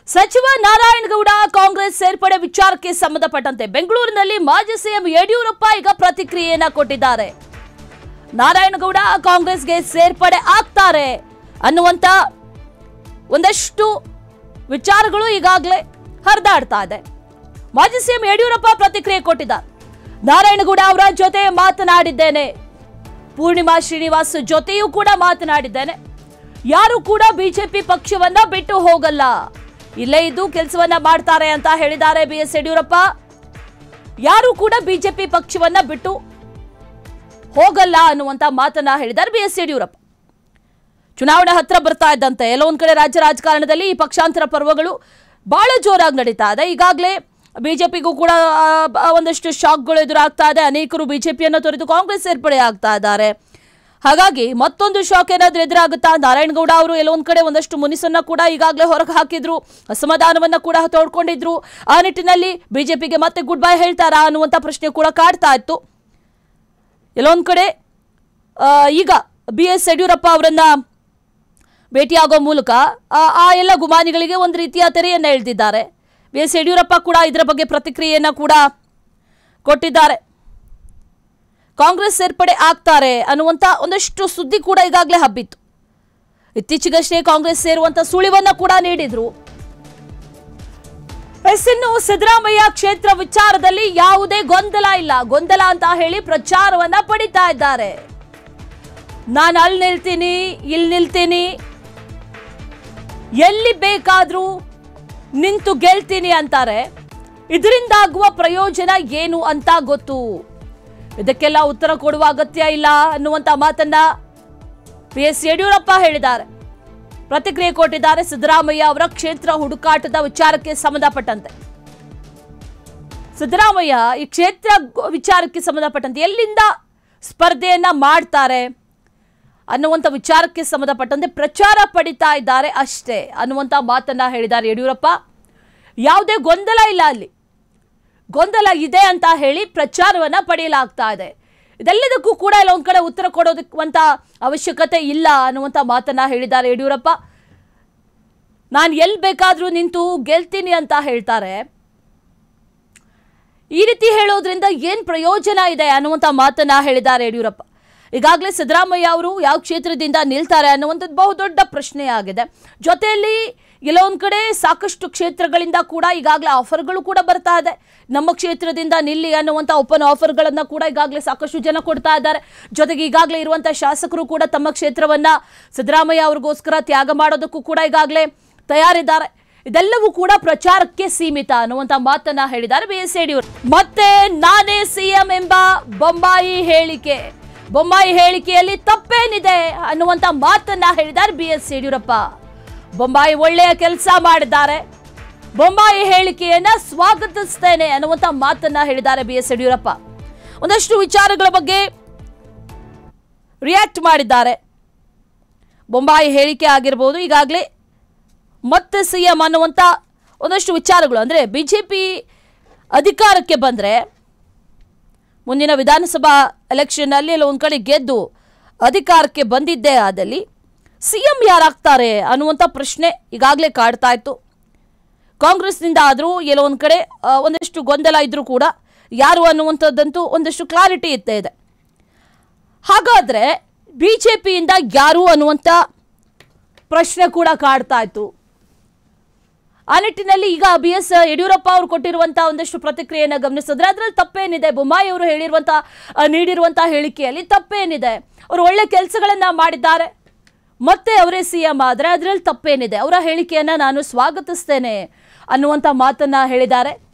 ಸಚಿವ ನಾರಾಯಣಗೌಡ ಕಾಂಗ್ರೆಸ್ ಸೇರ್ಪಡೆ ವಿಚಾರಕ್ಕೆ ಸಂಬಂಧಪಟ್ಟಂತೆ ಬೆಂಗಳೂರಿನಲ್ಲಿ ಮಾಜಿ ಸಿಎಂ ಯಡಿಯೂರಪ್ಪ ಈಗ ಪ್ರತಿಕ್ರಿಯೆಯನ್ನ ಕೊಟ್ಟಿದ್ದಾರೆ ನಾರಾಯಣಗೌಡ ಕಾಂಗ್ರೆಸ್ಗೆ ಸೇರ್ಪಡೆ ಆಗ್ತಾರೆ ಅನ್ನುವಂತ ಒಂದಷ್ಟು ವಿಚಾರಗಳು ಈಗಾಗಲೇ ಹರಿದಾಡ್ತಾ ಇದೆ ಮಾಜಿ ಸಿಎಂ ಯಡಿಯೂರಪ್ಪ ಪ್ರತಿಕ್ರಿಯೆ ಕೊಟ್ಟಿದ್ದಾರೆ ನಾರಾಯಣಗೌಡ ಅವರ ಜೊತೆ ಮಾತನಾಡಿದ್ದೇನೆ ಪೂರ್ಣಿಮಾ ಶ್ರೀನಿವಾಸ್ ಜೊತೆಯೂ ಕೂಡ ಮಾತನಾಡಿದ್ದೇನೆ ಯಾರು ಕೂಡ ಬಿಜೆಪಿ ಪಕ್ಷವನ್ನ ಬಿಟ್ಟು ಹೋಗಲ್ಲ ಇಲ್ಲೇ ಇದ್ದು ಕೆಲಸವನ್ನ ಮಾಡ್ತಾರೆ ಅಂತ ಹೇಳಿದ್ದಾರೆ ಬಿ ಎಸ್ ಯಡಿಯೂರಪ್ಪ ಯಾರು ಕೂಡ ಬಿಜೆಪಿ ಪಕ್ಷವನ್ನ ಬಿಟ್ಟು ಹೋಗಲ್ಲ ಅನ್ನುವಂತ ಮಾತನ್ನ ಹೇಳಿದ್ದಾರೆ ಬಿ ಎಸ್ ಯಡಿಯೂರಪ್ಪ ಚುನಾವಣೆ ಹತ್ರ ಬರ್ತಾ ಇದ್ದಂತೆ ಎಲ್ಲ ಒಂದ್ ಕಡೆ ರಾಜ್ಯ ರಾಜಕಾರಣದಲ್ಲಿ ಈ ಪಕ್ಷಾಂತರ ಪರ್ವಗಳು ಬಹಳ ಜೋರಾಗಿ ನಡೀತಾ ಇದೆ ಈಗಾಗಲೇ ಬಿಜೆಪಿಗೂ ಕೂಡ ಆ, ಬ- ಒಂದಷ್ಟು ಶಾಕ್ಗಳು ಎದುರಾಗ್ತಾ ಇದೆ ಅನೇಕರು ಬಿಜೆಪಿಯನ್ನು ತೊರೆದು ಕಾಂಗ್ರೆಸ್ ಸೇರ್ಪಡೆ ಆಗ್ತಾ ಇದ್ದಾರೆ ಹಾಗಾಗಿ ಮತ್ತೊಂದು ಶಾಕ್ ಏನಾದ್ರೂ ಎದುರಾಗುತ್ತಾ ನಾರಾಯಣಗೌಡ ಅವರು ಎಲ್ಲೊಂದ್ ಕಡೆ ಒಂದಷ್ಟು ಮುನಿಸನ್ನ ಕೂಡ ಈಗಾಗಲೇ ಹೊರಗೆ ಹಾಕಿದ್ರು ಅಸಮಾಧಾನವನ್ನ ಕೂಡ ತೋಡ್ಕೊಂಡಿದ್ರು ಆ ನಿಟ್ಟಿನಲ್ಲಿ ಬಿಜೆಪಿಗೆ ಮತ್ತೆ ಗುಡ್ ಬೈ ಹೇಳ್ತಾರಾ ಅನ್ನುವಂಥ ಪ್ರಶ್ನೆ ಕೂಡ ಕಾಡ್ತಾ ಇತ್ತು ಎಲ್ಲೊಂದ್ ಕಡೆ ಆ, ಈಗ ಬಿ ಎಸ್ ಯಡಿಯೂರಪ್ಪ ಅವರನ್ನ ಭೇಟಿಯಾಗೋ ಮೂಲಕ ಆ ಆ ಎಲ್ಲ ಗುಮಾನಿಗಳಿಗೆ ಒಂದು ರೀತಿಯ ತೆರೆಯನ್ನು ಎಳೆದಿದ್ದಾರೆ ಬಿ ಎಸ್ ಯಡಿಯೂರಪ್ಪ ಕೂಡ ಇದರ ಬಗ್ಗೆ ಪ್ರತಿಕ್ರಿಯೆಯನ್ನ ಕೂಡ ಕೊಟ್ಟಿದ್ದಾರೆ ಕಾಂಗ್ರೆಸ್ ಸೇರ್ಪಡೆ ಆಗ್ತಾರೆ ಅನ್ನುವಂಥ ಒಂದಷ್ಟು ಸುದ್ದಿ ಕೂಡ ಈಗಾಗಲೇ ಹಬ್ಬಿತ್ತು ಇತ್ತೀಚೆಗಷ್ಟೇ ಕಾಂಗ್ರೆಸ್ ಸೇರುವಂತ ಸುಳಿವನ್ನ ಕೂಡ ನೀಡಿದ್ರು ಎಸ್ ಇನ್ನು ಸಿದ್ದರಾಮಯ್ಯ ಕ್ಷೇತ್ರ ವಿಚಾರದಲ್ಲಿ ಯಾವುದೇ ಗೊಂದಲ ಇಲ್ಲ ಗೊಂದಲ ಅಂತ ಹೇಳಿ ಪ್ರಚಾರವನ್ನ ಪಡಿತಾ ಇದ್ದಾರೆ ನಾನು ಅಲ್ಲಿ ನಿಲ್ತೀನಿ ಇಲ್ಲಿ ನಿಲ್ತೀನಿ ಎಲ್ಲಿ ಬೇಕಾದ್ರೂ ನಿಂತು ಗೆಲ್ತೀನಿ ಅಂತಾರೆ ಇದರಿಂದಾಗುವ ಪ್ರಯೋಜನ ಏನು ಅಂತ ಗೊತ್ತು ಇದಕ್ಕೆಲ್ಲ ಉತ್ತರ ಕೊಡುವ ಅಗತ್ಯ ಇಲ್ಲ ಅನ್ನುವಂತ ಮಾತನ್ನ ಬಿ ಎಸ್ ಯಡಿಯೂರಪ್ಪ ಹೇಳಿದ್ದಾರೆ ಪ್ರತಿಕ್ರಿಯೆ ಕೊಟ್ಟಿದ್ದಾರೆ ಸಿದ್ದರಾಮಯ್ಯ ಅವರ ಕ್ಷೇತ್ರ ಹುಡುಕಾಟದ ವಿಚಾರಕ್ಕೆ ಸಂಬಂಧಪಟ್ಟಂತೆ ಸಿದ್ದರಾಮಯ್ಯ ಈ ಕ್ಷೇತ್ರ ಗ- ವಿಚಾರಕ್ಕೆ ಸಂಬಂಧಪಟ್ಟಂತೆ ಎಲ್ಲಿಂದ ಸ್ಪರ್ಧೆಯನ್ನ ಮಾಡ್ತಾರೆ ಅನ್ನುವಂಥ ವಿಚಾರಕ್ಕೆ ಸಂಬಂಧಪಟ್ಟಂತೆ ಪ್ರಚಾರ ಪಡಿತಾ ಇದ್ದಾರೆ ಅಷ್ಟೇ ಅನ್ನುವಂಥ ಮಾತನ್ನ ಹೇಳಿದ್ದಾರೆ ಯಡಿಯೂರಪ್ಪ ಯಾವುದೇ ಗೊಂದಲ ಇಲ್ಲ ಅಲ್ಲಿ ಗೊಂದಲ ಇದೆ ಅಂತ ಹೇಳಿ ಪ್ರಚಾರವನ್ನ ಪಡೆಯಲಾಗ್ತಾ ಇದೆ ಇದೆಲ್ಲದಕ್ಕೂ ಕೂಡ ಇಲ್ಲ ಒಂದ್ ಕಡೆ ಉತ್ತರ ಕೊಡೋದಕ್ಕಂತ ಅವಶ್ಯಕತೆ ಇಲ್ಲ ಅನ್ನುವಂಥ ಮಾತನ್ನ ಹೇಳಿದ್ದಾರೆ ಯಡಿಯೂರಪ್ಪ ನಾನು ಎಲ್ಲಿ ಬೇಕಾದ್ರೂ ನಿಂತು ಗೆಲ್ತೀನಿ ಅಂತ ಹೇಳ್ತಾರೆ ಈ ರೀತಿ ಹೇಳೋದ್ರಿಂದ ಏನ್ ಪ್ರಯೋಜನ ಇದೆ ಅನ್ನುವಂಥ ಮಾತನ್ನ ಹೇಳಿದ್ದಾರೆ ಯಡಿಯೂರಪ್ಪ ಈಗಾಗಲೇ ಸಿದ್ದರಾಮಯ್ಯ ಅವರು ಯಾವ ಕ್ಷೇತ್ರದಿಂದ ನಿಲ್ತಾರೆ ಅನ್ನುವಂಥದ್ದು ಬಹುದೊಡ್ಡ ಪ್ರಶ್ನೆ ಆಗಿದೆ ಜೊತೆಯಲ್ಲಿ ಎಲ್ಲೋ ಒಂದ್ ಕಡೆ ಸಾಕಷ್ಟು ಕ್ಷೇತ್ರಗಳಿಂದ ಕೂಡ ಈಗಾಗಲೇ ಆಫರ್ಗಳು ಕೂಡ ಬರ್ತಾ ಇದೆ ನಮ್ಮ ಕ್ಷೇತ್ರದಿಂದ ನಿಲ್ಲಿ ಅನ್ನುವಂಥ ಓಪನ್ ಆಫರ್ಗಳನ್ನ ಕೂಡ ಈಗಾಗಲೇ ಸಾಕಷ್ಟು ಜನ ಕೊಡ್ತಾ ಇದ್ದಾರೆ ಜೊತೆಗೆ ಈಗಾಗಲೇ ಇರುವಂಥ ಶಾಸಕರು ಕೂಡ ತಮ್ಮ ಕ್ಷೇತ್ರವನ್ನ ಸಿದ್ದರಾಮಯ್ಯ ಅವ್ರಿಗೋಸ್ಕರ ತ್ಯಾಗ ಮಾಡೋದಕ್ಕೂ ಕೂಡ ಈಗಾಗಲೇ ತಯಾರಿದ್ದಾರೆ ಇದೆಲ್ಲವೂ ಕೂಡ ಪ್ರಚಾರಕ್ಕೆ ಸೀಮಿತ ಅನ್ನುವಂತ ಮಾತನ್ನ ಹೇಳಿದ್ದಾರೆ ಬಿ ಎಸ್ ಯಡಿಯೂರಪ್ಪ ಮತ್ತೆ ನಾನೇ ಸಿಎಂ ಎಂಬ ಬೊಂಬಾಯಿ ಹೇಳಿಕೆ ಬೊಂಬಾಯಿ ಹೇಳಿಕೆಯಲ್ಲಿ ತಪ್ಪೇನಿದೆ ಅನ್ನುವಂತ ಮಾತನ್ನ ಹೇಳಿದ್ದಾರೆ ಬಿ ಎಸ್ ಯಡಿಯೂರಪ್ಪ ಬೊಂಬಾಯಿ ಒಳ್ಳೆಯ ಕೆಲಸ ಮಾಡಿದ್ದಾರೆ ಬೊಂಬಾಯಿ ಹೇಳಿಕೆಯನ್ನ ಸ್ವಾಗತಿಸ್ತೇನೆ ಅನ್ನುವಂತ ಮಾತನ್ನ ಹೇಳಿದ್ದಾರೆ ಬಿ ಎಸ್ ಯಡಿಯೂರಪ್ಪ ಒಂದಷ್ಟು ವಿಚಾರಗಳ ಬಗ್ಗೆ ರಿಯಾಕ್ಟ್ ಮಾಡಿದ್ದಾರೆ ಬೊಂಬಾಯಿ ಹೇಳಿಕೆ ಆಗಿರ್ಬೋದು ಈಗಾಗಲೇ ಮತ್ತೆ ಸಿ ಎಂ ಅನ್ನುವಂಥ ಒಂದಷ್ಟು ವಿಚಾರಗಳು ಅಂದರೆ ಬಿ ಜೆ ಪಿ ಅಧಿಕಾರಕ್ಕೆ ಬಂದರೆ ಮುಂದಿನ ವಿಧಾನಸಭಾ ಎಲೆಕ್ಷನ್ನಲ್ಲಿ ಎಲ್ಲ ಒಂದು ಕಡೆ ಗೆದ್ದು ಅಧಿಕಾರಕ್ಕೆ ಬಂದಿದ್ದೇ ಆದಲ್ಲಿ ಸಿ ಎಂ ಯಾರಾಗ್ತಾರೆ ಅನ್ನುವಂಥ ಪ್ರಶ್ನೆ ಈಗಾಗಲೇ ಕಾಡ್ತಾ ಇತ್ತು ಕಾಂಗ್ರೆಸ್ನಿಂದ ಆದರೂ ಎಲ್ಲೋ ಒಂದು ಕಡೆ ಆ, ಒಂದಷ್ಟು ಗೊಂದಲ ಇದ್ರೂ ಕೂಡ ಯಾರು ಅನ್ನುವಂಥದ್ದಂತೂ ಒಂದಷ್ಟು ಕ್ಲಾರಿಟಿ ಇತ್ತೇ ಇದೆ ಹಾಗಾದರೆ ಬಿ ಜೆ ಪಿಯಿಂದ ಯಾರು ಅನ್ನುವಂಥ ಪ್ರಶ್ನೆ ಕೂಡ ಕಾಡ್ತಾ ಇತ್ತು ಆ ನಿಟ್ಟಿನಲ್ಲಿ ಈಗ ಬಿ ಎಸ್ ಯಡಿಯೂರಪ್ಪ ಅವರು ಕೊಟ್ಟಿರುವಂತಹ ಒಂದಷ್ಟು ಪ್ರತಿಕ್ರಿಯೆಯನ್ನು ಗಮನಿಸಿದ್ರೆ ಅದರಲ್ಲಿ ತಪ್ಪೇನಿದೆ ಬೊಮ್ಮಾಯಿ ಅವರು ಹೇಳಿರುವಂತ ಆ, ನೀಡಿರುವಂತಹ ಹೇಳಿಕೆಯಲ್ಲಿ ತಪ್ಪೇನಿದೆ ಅವರು ಒಳ್ಳೆ ಕೆಲಸಗಳನ್ನ ಮಾಡಿದ್ದಾರೆ ಮತ್ತೆ ಅವರೇ ಸಿ ಎಂ ಆದರೆ ಅದರಲ್ಲಿ ತಪ್ಪೇನಿದೆ ಅವರ ಹೇಳಿಕೆಯನ್ನ ನಾನು ಸ್ವಾಗತಿಸ್ತೇನೆ ಅನ್ನುವಂಥ ಮಾತನ್ನ ಹೇಳಿದ್ದಾರೆ